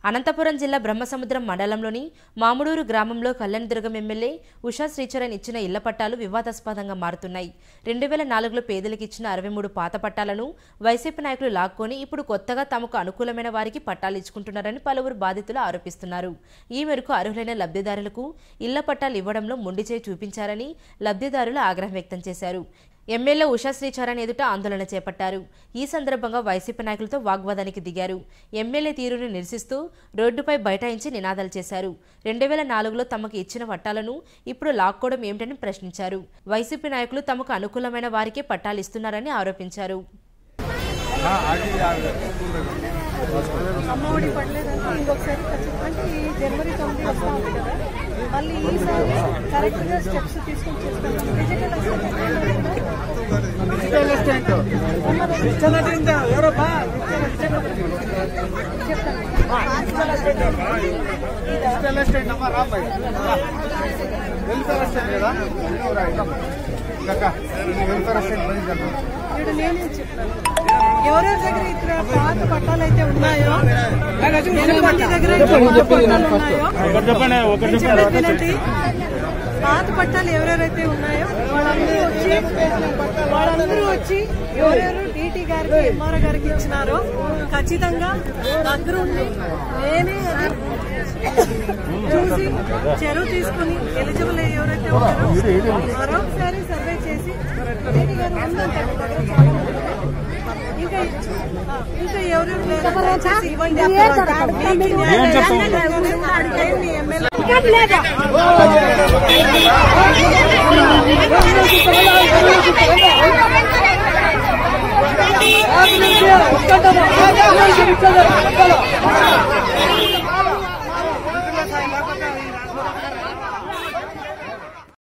అనంతపురం జిల్లా బ్రహ్మసముద్రం మండలంలోని మాముడూరు గ్రామంలో కళ్యాణదుర్గం ఎమ్మెల్యే ఉషా శ్రీచరణ్ ఇచ్చిన ఇళ్ల పట్టాలు వివాదాస్పదంగా మారుతున్నాయి రెండు వేల నాలుగులో పేదలకు ఇచ్చిన అరవై మూడు పాత పట్టాలను వైసీపీ నాయకులు లాక్కొని ఇప్పుడు కొత్తగా తమకు అనుకూలమైన వారికి పట్టాలు ఇచ్చుకుంటున్నారని పలువురు బాధితులు ఆరోపిస్తున్నారు ఈ మేరకు అర్హులైన లబ్ధిదారులకు ఇళ్ల పట్టాలు ఇవ్వడంలో మొండి చేయి చూపించారని లబ్ధిదారులు ఆగ్రహం వ్యక్తం చేశారు ఎమ్మెల్యే ఉషా శ్రీచరణ్ ఎదుట ఆందోళన చేపట్టారు ఈ సందర్భంగా వైసీపీ నాయకులతో వాగ్వాదానికి దిగారు ఎమ్మెల్యే తీరును నిరసిస్తూ రోడ్డుపై బైఠాయించి నినాదాలు చేశారు రెండు వేల నాలుగులో తమకు ఇచ్చిన పట్టాలను ఇప్పుడు లాక్కోవడం ఏమిటని ప్రశ్నించారు వైసీపీ నాయకులు తమకు అనుకూలమైన వారికే పట్టాలు ఇస్తున్నారని ఆరోపించారు అమ్మఒడి పడలేదంటే ఇంకొకసారి ఖచ్చితంగా అంటే ఈ జనవరి తొమ్మిది వస్తూ ఉంది కదా మళ్ళీ ఈసారి కరెక్ట్గా స్టెప్స్ తీసుకొని చేస్తాం డిజిటల్ అసిస్టెంట్ ఇప్పుడు నేనే చెప్తాను ఎవరెవరి దగ్గర ఇక్కడ పాత పట్టాలు అయితే ఉన్నాయో ఎటువంటి దగ్గర అయితే పాత పట్టాలు ఉన్నాయో చెప్పినట్టు పాత పట్టాలు ఎవరెవరైతే ఉన్నాయో వాళ్ళందరూ వచ్చి వాళ్ళందరూ వచ్చి ఎవరెవరు డీటీ గారికి ఎంఆర్ గారికి ఇచ్చినారో ఖచ్చితంగా దగ్గరుండి నేనే అది చూసి చెరువు తీసుకుని ఎలిజిబుల్ ఎవరైతే ఉన్నారో మరొకసారి సర్వే చేసి డీటీ గారు ఉందంటారు దగ్గర చాలా మంది. ఇంకా ఆ, ఇంకా ఎవరెవరు లేరో దయచేసి ఇవ్వండి మీకు న్యాయం అడిగేయండి ఎమ్మెల్యే ఒక్క